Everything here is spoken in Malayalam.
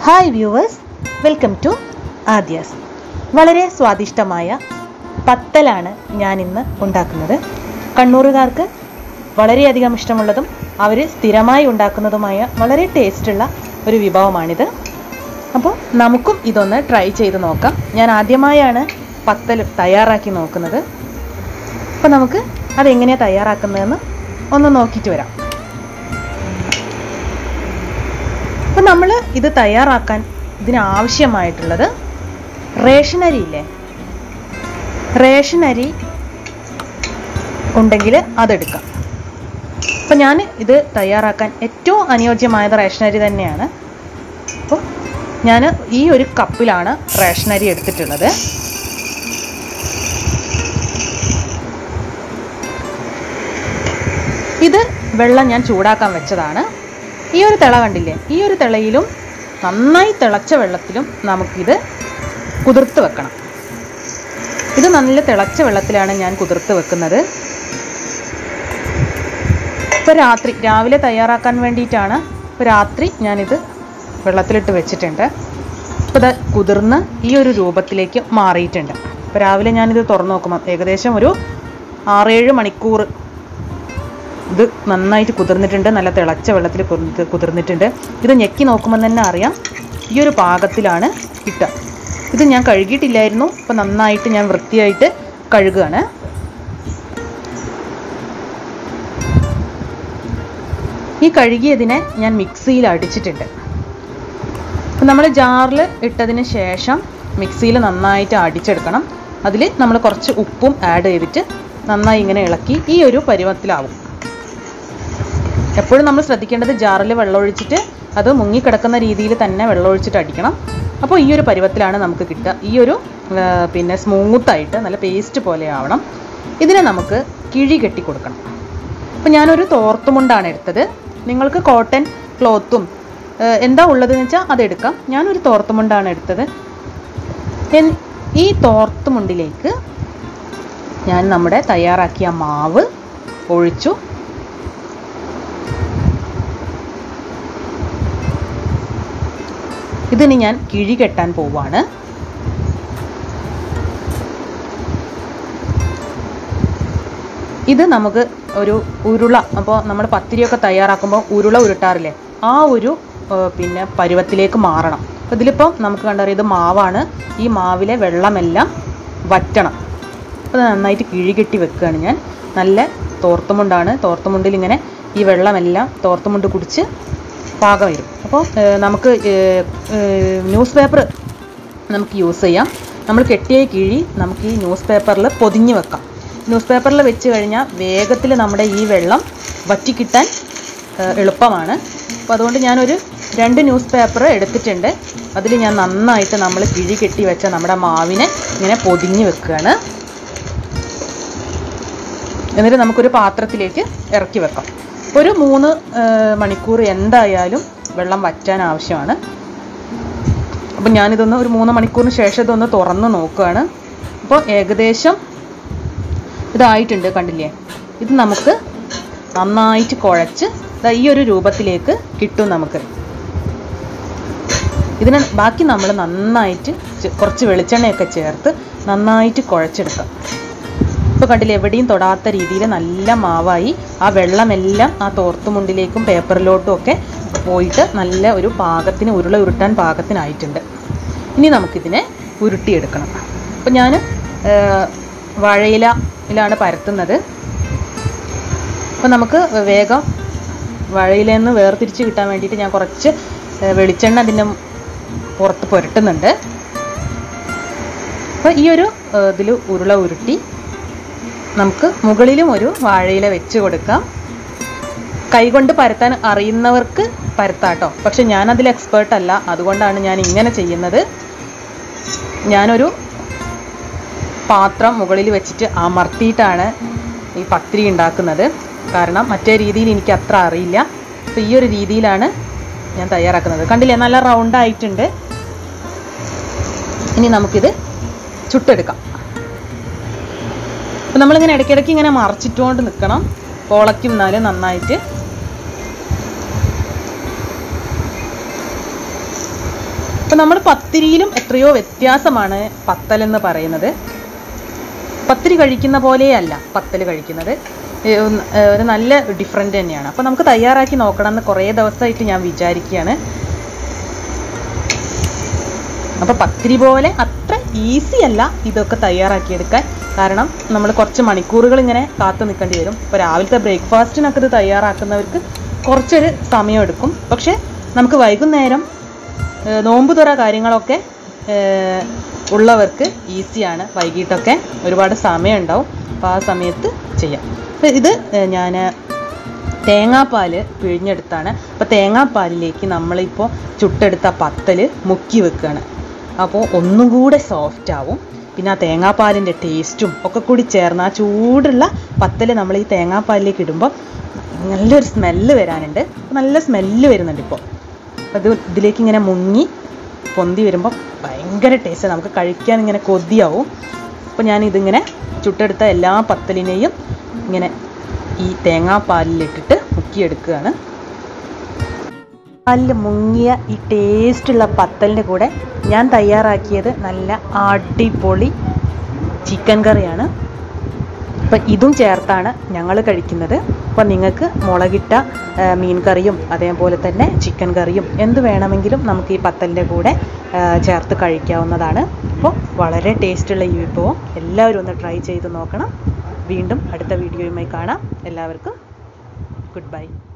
hi viewers welcome to Adya's വളരെ സ്വാദിഷ്ടമായ പത്തലാണ് ഞാൻ ഇന്ന് ഉണ്ടാക്കുന്നത് കണ്ണൂറുകാർക്ക് വളരെയധികം ഇഷ്ടമുള്ളതും അവർ സ്ഥിരമായി ഉണ്ടാക്കുന്നതുമായ വളരെ ടേസ്റ്റുള്ള ഒരു വിഭവമാണിത് അപ്പോൾ നമുക്കും ഇതൊന്ന് ട്രൈ ചെയ്ത് നോക്കാം ഞാൻ ആദ്യമായാണ് പത്തൽ തയ്യാറാക്കി നോക്കുന്നത് അപ്പോൾ നമുക്ക് അതെങ്ങനെയാണ് തയ്യാറാക്കുന്നതെന്ന് ഒന്ന് നോക്കിയിട്ട് വരാം അപ്പം നമ്മൾ ഇത് തയ്യാറാക്കാൻ ഇതിനാവശ്യമായിട്ടുള്ളത് റേഷൻ അരി ഇല്ലേ റേഷൻ അരി ഉണ്ടെങ്കിൽ അതെടുക്കാം അപ്പം ഞാൻ ഇത് തയ്യാറാക്കാൻ ഏറ്റവും അനുയോജ്യമായത് റേഷൻ അരി തന്നെയാണ് അപ്പോൾ ഞാൻ ഈ ഒരു കപ്പിലാണ് റേഷൻ അരി എടുത്തിട്ടുള്ളത് ഇത് വെള്ളം ഞാൻ ചൂടാക്കാൻ വെച്ചതാണ് ഈ ഒരു തിള കണ്ടില്ലേ ഈ ഒരു തിളയിലും നന്നായി തിളച്ച വെള്ളത്തിലും നമുക്കിത് കുതിർത്ത് വെക്കണം ഇത് നല്ല തിളച്ച വെള്ളത്തിലാണ് ഞാൻ കുതിർത്ത് വെക്കുന്നത് ഇപ്പോൾ രാത്രി രാവിലെ തയ്യാറാക്കാൻ വേണ്ടിയിട്ടാണ് ഇപ്പോൾ രാത്രി ഞാനിത് വെള്ളത്തിലിട്ട് വെച്ചിട്ടുണ്ട് ഇപ്പോൾ ഇത് കുതിർന്ന് ഈ ഒരു രൂപത്തിലേക്ക് മാറിയിട്ടുണ്ട് ഇപ്പോൾ രാവിലെ ഞാനിത് തുറന്നു നോക്കുമ്പോൾ ഏകദേശം ഒരു ആറേഴ് മണിക്കൂർ ഇത് നന്നായിട്ട് കുതിർന്നിട്ടുണ്ട് നല്ല തിളച്ച വെള്ളത്തിൽ കുതിർന്ന് കുതിർന്നിട്ടുണ്ട് ഇത് ഞെക്കി നോക്കുമ്പോൾ തന്നെ അറിയാം ഈ ഒരു പാകത്തിലാണ് കിട്ടുക ഇത് ഞാൻ കഴുകിയിട്ടില്ലായിരുന്നു അപ്പോൾ നന്നായിട്ട് ഞാൻ വൃത്തിയായിട്ട് കഴുകുകയാണ് ഈ കഴുകിയതിനെ ഞാൻ മിക്സിയിൽ അടിച്ചിട്ടുണ്ട് അപ്പം നമ്മൾ ജാറിൽ ഇട്ടതിന് ശേഷം മിക്സിയിൽ നന്നായിട്ട് അടിച്ചെടുക്കണം അതിൽ നമ്മൾ കുറച്ച് ഉപ്പും ആഡ് ചെയ്തിട്ട് നന്നായി ഇങ്ങനെ ഇളക്കി ഈ ഒരു പരുവത്തിലാവും എപ്പോഴും നമ്മൾ ശ്രദ്ധിക്കേണ്ടത് ജാറിൽ വെള്ളം ഒഴിച്ചിട്ട് അത് മുങ്ങിക്കിടക്കുന്ന രീതിയിൽ തന്നെ വെള്ളം ഒഴിച്ചിട്ട് അടിക്കണം അപ്പോൾ ഈ ഒരു പരുവത്തിലാണ് നമുക്ക് കിട്ടുക ഈ ഒരു ആ, പിന്നെ സ്മൂത്തായിട്ട് നല്ല പേസ്റ്റ് പോലെ ആവണം ഇതിനെ നമുക്ക് കിഴി കെട്ടി കൊടുക്കണം അപ്പോൾ ഞാനൊരു തോർത്തുമുണ്ടാണ് എടുത്തത് നിങ്ങൾക്ക് കോട്ടൺ ക്ലോത്തും ആ, എന്താ ഉള്ളതെന്ന് വെച്ചാൽ അതെടുക്കാം ഞാനൊരു തോർത്തുമുണ്ടാണ് എടുത്തത് എൻ- ഈ തോർത്തുമുണ്ടിലേക്ക് ഞാൻ നമ്മുടെ തയ്യാറാക്കിയ മാവ് ഒഴിച്ചു ഇതിന് ഞാൻ കിഴി കെട്ടാൻ പോവാണ് ഇത് നമുക്ക് ഒരു ഉരുള അപ്പോൾ നമ്മൾ പത്തിരിയൊക്കെ തയ്യാറാക്കുമ്പോൾ ഉരുള ഉരുട്ടാറില്ലേ ആ ഒരു ആ, പിന്നെ പരുവത്തിലേക്ക് മാറണം അപ്പോൾ ഇതിലിപ്പം നമുക്ക് കണ്ടറിയാം ഇത് മാവാണ് ഈ മാവിലെ വെള്ളമെല്ലാം വറ്റണം അപ്പോൾ ഇത് നന്നായിട്ട് കിഴി കെട്ടി വെക്കുകയാണ് ഞാൻ നല്ല തോർത്തുമുണ്ടാണ് തോർത്തുമുണ്ടിൽ ഇങ്ങനെ ഈ വെള്ളമെല്ലാം തോർത്തുമുണ്ട് കുടിച്ച് പാകം വരും അപ്പോൾ ഏഹ്, നമുക്ക് ന്യൂസ് പേപ്പർ നമുക്ക് യൂസ് ചെയ്യാം നമ്മൾ കെട്ടിയ കിഴി നമുക്ക് ഈ ന്യൂസ് പേപ്പറിൽ പൊതിഞ്ഞ് വെക്കാം ന്യൂസ് പേപ്പറിൽ വെച്ച് കഴിഞ്ഞാൽ വേഗത്തിൽ നമ്മുടെ ഈ വെള്ളം വറ്റിക്കിട്ടാൻ ഏഹ്, എളുപ്പമാണ് അപ്പോൾ അതുകൊണ്ട് ഞാനൊരു രണ്ട് ന്യൂസ് പേപ്പർ എടുത്തിട്ടുണ്ട് അതിൽ ഞാൻ നന്നായിട്ട് നമ്മൾ കിഴി കെട്ടി വെച്ച നമ്മുടെ മാവിനെ ഇങ്ങനെ പൊതിഞ്ഞ് വെക്കുകയാണ് എന്നിട്ട് നമുക്കൊരു പാത്രത്തിലേക്ക് ഇറക്കി വെക്കാം ഒരു മൂന്ന് ആ, മണിക്കൂർ എന്തായാലും വെള്ളം വറ്റാൻ ആവശ്യമാണ് അപ്പം ഞാനിതൊന്ന് ഒരു മൂന്ന് മണിക്കൂറിന് ശേഷം ഇതൊന്ന് തുറന്ന് നോക്കുകയാണ് അപ്പോൾ ഏകദേശം ഇതായിട്ടുണ്ട് കണ്ടില്ലേ ഇത് നമുക്ക് നന്നായിട്ട് കുഴച്ച് ദാ ഈ ഒരു രൂപത്തിലേക്ക് കിട്ടും നമുക്ക് ഇതിന് ബാക്കി നമ്മൾ നന്നായിട്ട് ചെ- കുറച്ച് വെളിച്ചെണ്ണയൊക്കെ ചേർത്ത് നന്നായിട്ട് കുഴച്ചെടുക്കാം ഇപ്പോൾ കണ്ടില്ലേ എവിടെയും തൊടാത്ത രീതിയിൽ നല്ല മാവായി ആ വെള്ളമെല്ലാം ആ തോർത്തുമുണ്ടിലേക്കും പേപ്പറിലോട്ടും ഒക്കെ പോയിട്ട് നല്ല ഒരു പാകത്തിന് ഉരുള ഉരുട്ടാൻ പാകത്തിനായിട്ടുണ്ട് ഇനി നമുക്കിതിനെ ഉരുട്ടിയെടുക്കണം അപ്പോൾ ഞാൻ വാഴയിലയിലാണ് പരത്തുന്നത് അപ്പോൾ നമുക്ക് വേഗം വാഴയിലയിൽ നിന്ന് വേർതിരിച്ച് കിട്ടാൻ വേണ്ടിയിട്ട് ഞാൻ കുറച്ച് ഏ, വെളിച്ചെണ്ണ അതിൻ്റെ പുറത്ത് പുരട്ടുന്നുണ്ട് അപ്പോൾ ഈ ഒരു ഇതിൽ ഉരുള ഉരുട്ടി നമുക്ക് മുകളിലും ഒരു വാഴയില വെച്ച് കൊടുക്കാം കൈകൊണ്ട് പരത്താൻ അറിയുന്നവർക്ക് പരത്താട്ടോ പക്ഷെ ഞാനതിൽ എക്സ്പേർട്ട് അല്ല അതുകൊണ്ടാണ് ഞാൻ ഇങ്ങനെ ചെയ്യുന്നത് ഞാനൊരു പാത്രം മുകളിൽ വെച്ചിട്ട് അമർത്തിയിട്ടാണ് ഈ പത്തിരി ഉണ്ടാക്കുന്നത് കാരണം മറ്റേ രീതിയിൽ എനിക്ക് അത്ര അറിയില്ല അപ്പോൾ ഈ ഒരു രീതിയിലാണ് ഞാൻ തയ്യാറാക്കുന്നത് കണ്ടില്ലേ നല്ല റൗണ്ട് ആയിട്ടുണ്ട് ഇനി നമുക്കിത് ചുട്ടെടുക്കാം അപ്പം നമ്മളിങ്ങനെ ഇടയ്ക്കിടയ്ക്ക് ഇങ്ങനെ മറച്ചിട്ടുകൊണ്ട് നിൽക്കണം കോളയ്ക്കും എന്നാലും നന്നായിട്ട് അപ്പോൾ നമ്മൾ പത്തിരിയിലും എത്രയോ വ്യത്യാസമാണ് പത്തലെന്ന് പറയുന്നത് പത്തിരി കഴിക്കുന്ന പോലെയല്ല പത്തൽ കഴിക്കുന്നത് ഏ, ഒന്ന്, ഏ, ഒരു നല്ല ഡിഫറെൻ്റ് തന്നെയാണ് അപ്പോൾ നമുക്ക് തയ്യാറാക്കി നോക്കണം എന്ന് കുറേ ദിവസമായിട്ട് ഞാൻ വിചാരിക്കുകയാണ് അപ്പോൾ പത്തിരി പോലെ അത്ര ഈസി അല്ല ഇതൊക്കെ തയ്യാറാക്കിയെടുക്കാൻ കാരണം നമ്മൾ കുറച്ച് മണിക്കൂറുകൾ ഇങ്ങനെ കാത്തു നിൽക്കേണ്ടി വരും ഇപ്പോൾ രാവിലത്തെ ബ്രേക്ക്ഫാസ്റ്റിനൊക്കെ ഇത് തയ്യാറാക്കുന്നവർക്ക് കുറച്ചൊരു സമയമെടുക്കും പക്ഷേ നമുക്ക് വൈകുന്നേരം ഏഹ്, നോമ്പ് തുറ കാര്യങ്ങളൊക്കെ ഏഹ്, ഉള്ളവർക്ക് ഈസിയാണ് വൈകിട്ടൊക്കെ ഒരുപാട് സമയം ഉണ്ടാവും അപ്പോൾ ആ സമയത്ത് ചെയ്യാം അപ്പോൾ ഇത് ഞാൻ തേങ്ങാപ്പാൽ പിഴിഞ്ഞെടുത്താണ് അപ്പോൾ തേങ്ങാപ്പാലിലേക്ക് നമ്മളിപ്പോൾ ചുട്ടെടുത്ത പത്തൽ മുക്കി വെക്കുകയാണ് അപ്പോൾ ഒന്നും കൂടെ സോഫ്റ്റ് ആവും പിന്നെ ആ തേങ്ങാപ്പാലിൻ്റെ ടേസ്റ്റും ഒക്കെ കൂടി ചേർന്ന് ആ ചൂടുള്ള പത്തൽ നമ്മൾ ഈ തേങ്ങാപ്പാലിലേക്ക് ഇടുമ്പോൾ നല്ലൊരു സ്മെല്ല് വരാനുണ്ട് നല്ല സ്മെല്ല് വരുന്നുണ്ട് ഇപ്പോൾ അപ്പോൾ അത് ഇതിലേക്ക് ഇങ്ങനെ മുങ്ങി പൊന്തി വരുമ്പോൾ ഭയങ്കര ടേസ്റ്റ് നമുക്ക് കഴിക്കാൻ ഇങ്ങനെ കൊതിയാവും അപ്പോൾ ഞാൻ ഇതിങ്ങനെ ചുട്ടെടുത്ത എല്ലാ പത്തലിനെയും ഇങ്ങനെ ഈ തേങ്ങാപ്പാലിലിട്ടിട്ട് മുക്കിയെടുക്കുകയാണ് പാലിൽ മുങ്ങിയ ഈ ടേസ്റ്റുള്ള പത്തലിൻ്റെ കൂടെ ഞാൻ തയ്യാറാക്കിയത് നല്ല അടിപൊളി ചിക്കൻ കറിയാണ് അപ്പം ഇതും ചേർത്താണ് ഞങ്ങൾ കഴിക്കുന്നത് അപ്പം നിങ്ങൾക്ക് മുളകിട്ട ആ, മീൻ കറിയും അതേപോലെ തന്നെ ചിക്കൻ കറിയും എന്ത് വേണമെങ്കിലും നമുക്ക് ഈ പത്തലിൻ്റെ കൂടെ ആ, ചേർത്ത് കഴിക്കാവുന്നതാണ് അപ്പോൾ വളരെ ടേസ്റ്റുള്ള ഈ വിഭവം എല്ലാവരും ഒന്ന് ട്രൈ ചെയ്ത് നോക്കണം വീണ്ടും അടുത്ത വീഡിയോയുമായി കാണാം എല്ലാവർക്കും ഗുഡ് ബൈ